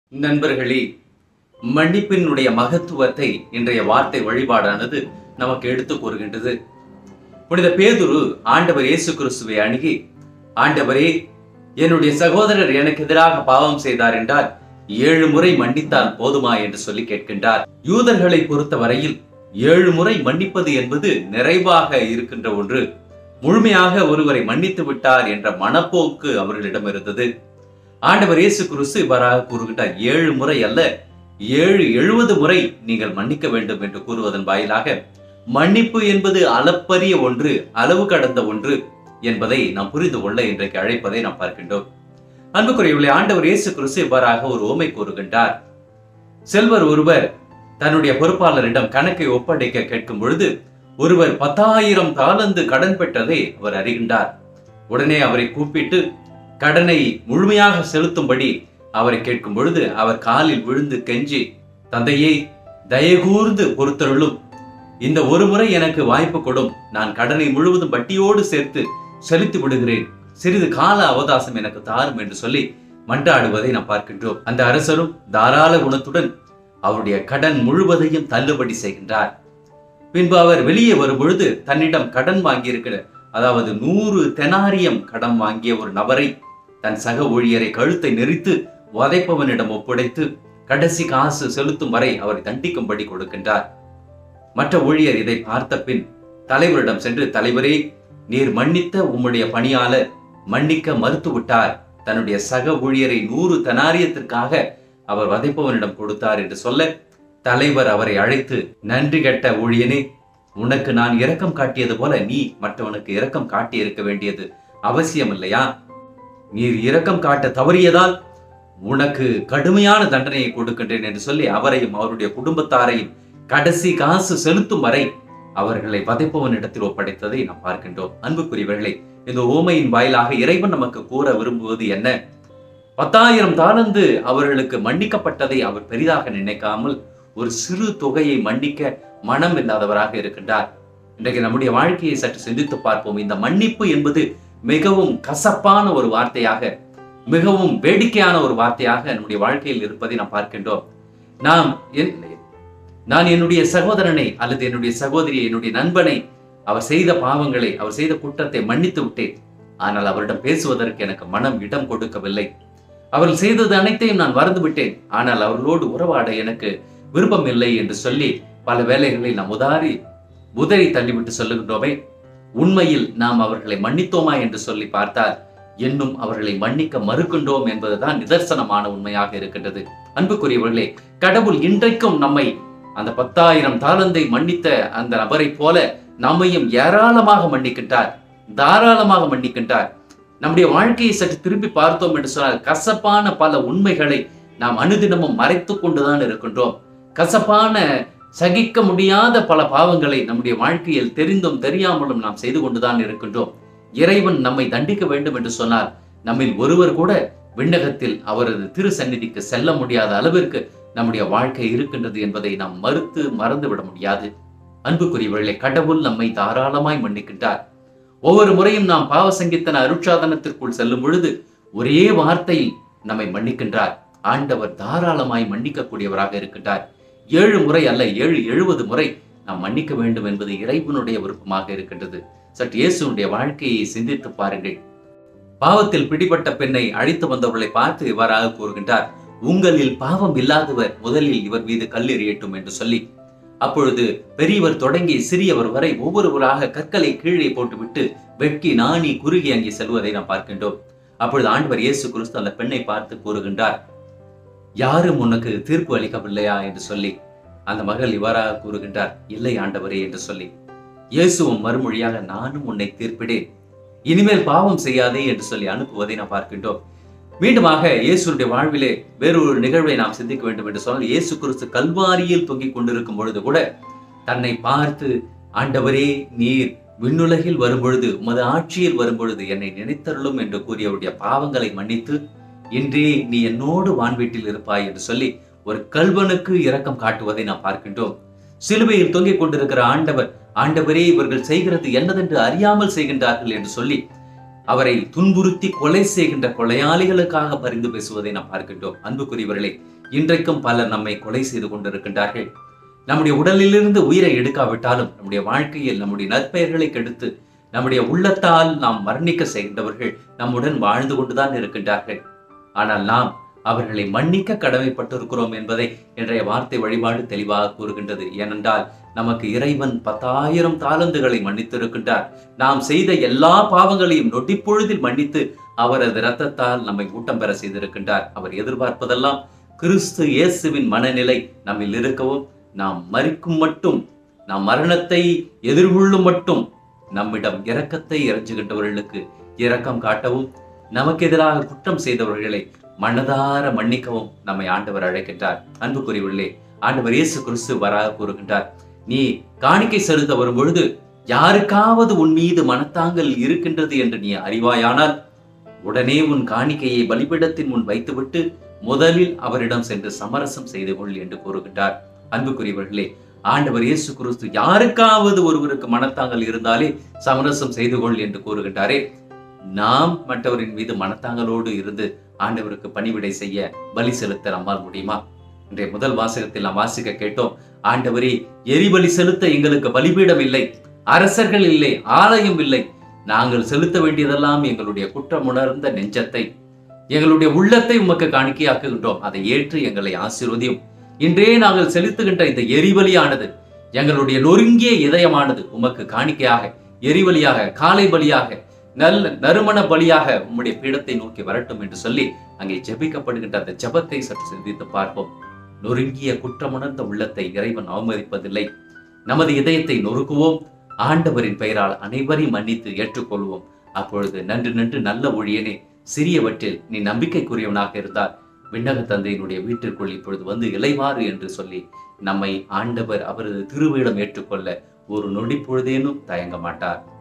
நண்பர்களே மன்னிப்பினுடைய மகத்துவத்தை இன்றைய வார்த்தை வழிபாடானது நமக்கு எடுத்து கூறுகின்றது புனித பேதுரு ஆண்டவர் இயேசு கிறிஸ்துவை அணுகி ஆண்டவரே என்னுடைய சகோதரர் எனக்கு எதிராக பாவம் செய்தார் என்றால் ஏழு முறை மன்னித்தால் போதுமா என்று சொல்லி கேட்கின்றார் யூதர்களை பொறுத்த வரையில் ஏழு முறை மன்னிப்பது என்பது நிறைவாக இருக்கின்ற ஒன்று முழுமையாக ஒருவரை மன்னித்து விட்டார் என்ற மனப்போக்கு அவர்களிடம் இருந்தது ஆண்டவர் இயேசு கிறிஸ்து இவ்வாறாக கூறுகின்றார் ஏழு முறை அல்ல ஏழு எழுபது முறை நீங்கள் மன்னிக்க வேண்டும் என்று கூறுவதன் வாயிலாக மன்னிப்பு என்பது அளப்பரிய ஒன்று அளவு கடந்த ஒன்று என்பதை நாம் புரிந்து கொள்ள இன்றைக்கு அழைப்பதை நாம் பார்க்கின்றோம் அன்புக்குரியவர்களே ஆண்டவர் இயேசு கிறிஸ்து இவ்வாறாக ஒரு ஓமை கூறுகின்றார் செல்வர் ஒருவர் தன்னுடைய பொறுப்பாளரிடம் கணக்கை ஒப்படைக்க கேட்கும் பொழுது ஒருவர் பத்தாயிரம் தாளந்து கடன் பெற்றதை அவர் அறிகின்றார் உடனே அவரை கூப்பிட்டு கடனை முழுமையாக செலுத்தும்படி அவரை கேட்கும் பொழுது அவர் காலில் விழுந்து கெஞ்சி தந்தையே தயகூர்ந்து பொறுத்தருளும் இந்த ஒரு முறை எனக்கு வாய்ப்பு கொடும் நான் கடனை முழுவதும் வட்டியோடு சேர்த்து செலுத்தி விடுகிறேன் சிறிது கால அவகாசம் எனக்கு தாரும் என்று சொல்லி மன்றாடுவதை நாம் பார்க்கின்றோம் அந்த அரசரும் தாராள குணத்துடன் அவருடைய கடன் முழுவதையும் தள்ளுபடி செய்கின்றார் பின்பு அவர் வெளியே வரும் பொழுது தன்னிடம் கடன் வாங்கியிருக்கிற அதாவது நூறு தெனாரியம் கடன் வாங்கிய ஒரு நபரை தன் சக ஊழியரை கழுத்தை நெரித்து வதைப்பவனிடம் ஒப்படைத்து கடைசி காசு செலுத்தும் வரை அவரை தண்டிக்கும்படி கொடுக்கின்றார் மற்ற ஊழியர் இதை பார்த்த பின் தலைவரிடம் சென்று தலைவரே நீர் மன்னித்த உம்முடைய பணியாளர் மன்னிக்க மறுத்து விட்டார் தன்னுடைய சக ஊழியரை நூறு தனாரியத்திற்காக அவர் வதைப்பவனிடம் கொடுத்தார் என்று சொல்ல தலைவர் அவரை அழைத்து நன்றி கெட்ட ஊழியனே உனக்கு நான் இரக்கம் காட்டியது போல நீ மற்றவனுக்கு இரக்கம் காட்டி இருக்க வேண்டியது அவசியம் இல்லையா நீர் இரக்கம் காட்ட தவறியதால் உனக்கு கடுமையான தண்டனையை கொடுக்கின்றேன் என்று சொல்லி அவரையும் அவருடைய குடும்பத்தாரையும் கடைசி காசு செலுத்தும் வரை அவர்களை வதைப்பவனிடத்தில் ஒப்படைத்ததை நாம் பார்க்கின்றோம் அன்புக்குரியவர்களே இந்த ஓமையின் வாயிலாக இறைவன் நமக்கு கூற விரும்புவது என்ன பத்தாயிரம் தாளந்து அவர்களுக்கு மன்னிக்கப்பட்டதை அவர் பெரிதாக நினைக்காமல் ஒரு சிறு தொகையை மன்னிக்க மனம் இல்லாதவராக இருக்கின்றார் இன்றைக்கு நம்முடைய வாழ்க்கையை சற்று சிந்தித்து பார்ப்போம் இந்த மன்னிப்பு என்பது மிகவும் கசப்பான ஒரு வார்த்தையாக மிகவும் வேடிக்கையான ஒரு வார்த்தையாக நம்முடைய வாழ்க்கையில் இருப்பதை நாம் பார்க்கின்றோம் நாம் என்- நான் என்னுடைய சகோதரனை அல்லது என்னுடைய சகோதரியை என்னுடைய நண்பனை அவர் செய்த பாவங்களை அவர் செய்த குற்றத்தை மன்னித்து விட்டேன் ஆனால் அவரிடம் பேசுவதற்கு எனக்கு மனம் இடம் கொடுக்கவில்லை அவர்கள் செய்தது அனைத்தையும் நான் மறந்து விட்டேன் ஆனால் அவர்களோடு உறவாட எனக்கு விருப்பம் இல்லை என்று சொல்லி பல வேளைகளில் நாம் உதாரி உதறி தள்ளிவிட்டு சொல்லுகின்றோமே உண்மையில் நாம் அவர்களை மன்னித்தோமா என்று சொல்லி பார்த்தால் இன்னும் அவர்களை மன்னிக்க மறுக்கின்றோம் என்பதுதான் நிதர்சனமான உண்மையாக இருக்கின்றது அன்புக்குரியவர்களே கடவுள் இன்றைக்கும் நம்மை அந்த பத்தாயிரம் தாளந்தை மன்னித்த அந்த நபரைப் போல நம்மையும் ஏராளமாக மன்னிக்கின்றார் தாராளமாக மன்னிக்கின்றார் நம்முடைய வாழ்க்கையை சற்று திருப்பி பார்த்தோம் என்று சொன்னால் கசப்பான பல உண்மைகளை நாம் அனுதினமும் மறைத்துக் கொண்டுதான் இருக்கின்றோம் கசப்பான சகிக்க முடியாத பல பாவங்களை நம்முடைய வாழ்க்கையில் தெரிந்தும் தெரியாமலும் நாம் செய்து கொண்டுதான் இருக்கின்றோம் இறைவன் நம்மை தண்டிக்க வேண்டும் என்று சொன்னால் நம்மில் ஒருவர் கூட விண்ணகத்தில் அவரது திரு சந்நிதிக்கு செல்ல முடியாத அளவிற்கு நம்முடைய வாழ்க்கை இருக்கின்றது என்பதை நாம் மறுத்து மறந்து விட முடியாது அன்புக்குரியவர்களே கடவுள் நம்மை தாராளமாய் மன்னிக்கின்றார் ஒவ்வொரு முறையும் நாம் பாவ சங்கீத்தன அருட்சாதனத்திற்குள் செல்லும் பொழுது ஒரே வார்த்தையில் நம்மை மன்னிக்கின்றார் ஆண்டவர் தாராளமாய் மன்னிக்கக்கூடியவராக இருக்கின்றார் ஏழு முறை அல்ல ஏழு எழுபது முறை நாம் மன்னிக்க வேண்டும் என்பது இறைவனுடைய விருப்பமாக இருக்கின்றது சற்று இயேசுனுடைய வாழ்க்கையை சிந்தித்து பாருங்கள் பாவத்தில் பிடிபட்ட பெண்ணை அழைத்து வந்தவர்களை பார்த்து இவ்வாறாக கூறுகின்றார் உங்களில் பாவம் இல்லாதவர் முதலில் இவர் மீது கல்லெறியட்டும் என்று சொல்லி அப்பொழுது பெரியவர் தொடங்கி சிறியவர் வரை ஒவ்வொருவராக கற்களை கீழே போட்டுவிட்டு வெட்கி நாணி குறுகி அங்கே செல்வதை நாம் பார்க்கின்றோம் அப்பொழுது ஆண்டவர் இயேசு கிறிஸ்து அந்த பெண்ணை பார்த்து கூறுகின்றார் யாரும் உனக்கு தீர்ப்பு அளிக்கவில்லையா என்று சொல்லி அந்த மகள் இவ்வாறாக கூறுகின்றார் இல்லை ஆண்டவரே என்று சொல்லி இயேசுவும் மறுமொழியாக நானும் உன்னை தீர்ப்பிடேன் இனிமேல் பாவம் செய்யாதே என்று சொல்லி அனுப்புவதை நாம் பார்க்கின்றோம் மீண்டுமாக இயேசுடைய வாழ்விலே வேறொரு நிகழ்வை நாம் சிந்திக்க வேண்டும் என்று சொன்னால் இயேசு கிறிஸ்து கல்வாரியில் தொங்கிக் கொண்டிருக்கும் பொழுது கூட தன்னை பார்த்து ஆண்டவரே நீர் விண்ணுலகில் வரும்பொழுது உமது ஆட்சியில் வரும்பொழுது என்னை நினைத்தருளும் என்று கூறியவருடைய பாவங்களை மன்னித்து இன்றே நீ என்னோடு வான்வீட்டில் இருப்பாய் என்று சொல்லி ஒரு கல்வனுக்கு இரக்கம் காட்டுவதை நாம் பார்க்கின்றோம் சிலுவையில் தொங்கிக் கொண்டிருக்கிற ஆண்டவர் ஆண்டவரே இவர்கள் செய்கிறது என்னதென்று அறியாமல் செய்கின்றார்கள் என்று சொல்லி அவரை துன்புறுத்தி கொலை செய்கின்ற கொலையாளிகளுக்காக பரிந்து பேசுவதை நாம் பார்க்கின்றோம் அன்புக்குரியவர்களே இன்றைக்கும் பலர் நம்மை கொலை செய்து கொண்டிருக்கின்றார்கள் நம்முடைய உடலிலிருந்து உயிரை எடுக்காவிட்டாலும் நம்முடைய வாழ்க்கையில் நம்முடைய நற்பெயர்களை கெடுத்து நம்முடைய உள்ளத்தால் நாம் மரணிக்க செய்கின்றவர்கள் நம்முடன் வாழ்ந்து கொண்டுதான் இருக்கின்றார்கள் ஆனால் நாம் அவர்களை மன்னிக்க கடமைப்பட்டிருக்கிறோம் என்பதை இன்றைய வார்த்தை வழிபாடு தெளிவாக கூறுகின்றது ஏனென்றால் நமக்கு இறைவன் பத்தாயிரம் தாளந்துகளை மன்னித்திருக்கின்றார் நாம் செய்த எல்லா பாவங்களையும் நொடிப்பொழுதில் மன்னித்து அவரது இரத்தத்தால் நம்மை ஊட்டம் பெற செய்திருக்கின்றார் அவர் எதிர்பார்ப்பதெல்லாம் கிறிஸ்து இயேசுவின் மனநிலை நம்மில் இருக்கவும் நாம் மறிக்கும் மட்டும் நாம் மரணத்தை எதிர்கொள்ளும் மட்டும் நம்மிடம் இரக்கத்தை இறைஞ்சுகின்றவர்களுக்கு இரக்கம் காட்டவும் நமக்கு எதிராக குற்றம் செய்தவர்களை மனதார மன்னிக்கவும் நம்மை ஆண்டவர் அழைக்கின்றார் அன்புக்குரியவர்களே ஆண்டவர் இயேசு கிறிஸ்து வராக கூறுகின்றார் நீ காணிக்கை செலுத்த வரும் பொழுது யாருக்காவது உன் மீது மனத்தாங்கல் இருக்கின்றது என்று நீ அறிவாயானால் உடனே உன் காணிக்கையை பலிபிடத்தின் முன் வைத்துவிட்டு முதலில் அவரிடம் சென்று சமரசம் செய்து கொள் என்று கூறுகின்றார் அன்புக்குரியவர்களே ஆண்டவர் இயேசு கிறிஸ்து யாருக்காவது ஒருவருக்கு மனத்தாங்கல் இருந்தாலே சமரசம் செய்து கொள் என்று கூறுகின்றாரே நாம் மற்றவரின் மீது மனத்தாங்கலோடு இருந்து ஆண்டவருக்கு பணிவிடை செய்ய பலி செலுத்த நம்மால் முடியுமா இன்றைய முதல் வாசகத்தில் நாம் வாசிக்க கேட்டோம் ஆண்டவரே எரிபலி செலுத்த எங்களுக்கு பலிபீடம் இல்லை அரசர்கள் இல்லை ஆலயம் இல்லை நாங்கள் செலுத்த வேண்டியதெல்லாம் எங்களுடைய குற்றம் உணர்ந்த நெஞ்சத்தை எங்களுடைய உள்ளத்தை உமக்கு காணிக்கையாக்குகின்றோம் அதை ஏற்று எங்களை ஆசீர்வதியும் இன்றே நாங்கள் செலுத்துகின்ற இந்த எரிபலியானது எங்களுடைய நொறுங்கிய இதயமானது உமக்கு காணிக்கையாக எரிபலியாக காலை பலியாக நல்ல நறுமண பலியாக உம்முடைய பீடத்தை நோக்கி வரட்டும் என்று சொல்லி அங்கே ஜெபிக்கப்படுகின்ற அந்த ஜெபத்தை சற்று சிந்தித்து பார்ப்போம் நொறுங்கிய குற்றமுணர்ந்த உள்ளத்தை இறைவன் அவமதிப்பதில்லை நமது இதயத்தை நொறுக்குவோம் ஆண்டவரின் பெயரால் அனைவரையும் மன்னித்து ஏற்றுக்கொள்வோம் அப்பொழுது நன்று நன்று நல்ல ஒழியனே சிறியவற்றில் நீ நம்பிக்கைக்குரியவனாக இருந்தால் விண்ணக தந்தையினுடைய வீட்டிற்குள் இப்பொழுது வந்து இலைவாறு என்று சொல்லி நம்மை ஆண்டவர் அவரது திருவிடம் ஏற்றுக்கொள்ள ஒரு நொடி பொழுதேனும் தயங்க மாட்டார்